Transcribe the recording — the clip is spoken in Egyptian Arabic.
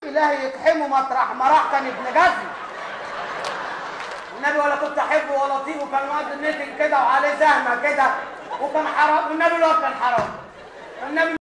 الهي يقحمه مطرح ما راح كان ابن جزم النبي ولا كنت احبه ولا اطيقه كان مقضي النتن كده وعليه زهمه كده وكان حرام والنبي الواد كان حرام والنبي